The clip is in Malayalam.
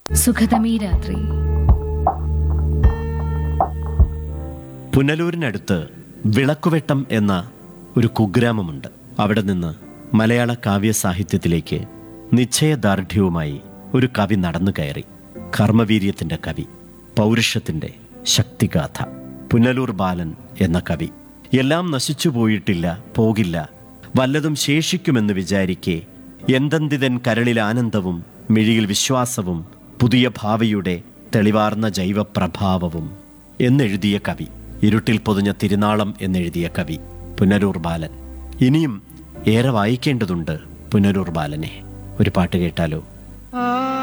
സുഖതമീ രാത്രി പുനലൂരിനടുത്ത് വിളക്കുവെട്ടം എന്ന ഒരു കുഗ്രാമമുണ്ട് അവിടെ നിന്ന് മലയാള കാവ്യ സാഹിത്യത്തിലേക്ക് നിശ്ചയദാർഢ്യവുമായി ഒരു കവി നടന്നു കയറി കർമ്മവീര്യത്തിന്റെ കവി പൗരുഷത്തിന്റെ ശക്തിഗാഥ പുനലൂർ ബാലൻ എന്ന കവി എല്ലാം നശിച്ചു പോയിട്ടില്ല പോകില്ല വല്ലതും ശേഷിക്കുമെന്ന് വിചാരിക്കെ എന്തെന്തിതൻ കരളിൽ ആനന്ദവും മിഴിയിൽ വിശ്വാസവും പുതിയ ഭാവിയുടെ തെളിവാർന്ന ജൈവപ്രഭാവവും എന്നെഴുതിയ കവി ഇരുട്ടിൽ പൊതിഞ്ഞ തിരുനാളം എന്നെഴുതിയ കവി പുനരൂർ ബാലൻ ഇനിയും ഏറെ വായിക്കേണ്ടതുണ്ട് പുനരൂർ ബാലനെ ഒരു പാട്ട് കേട്ടാലോ ആ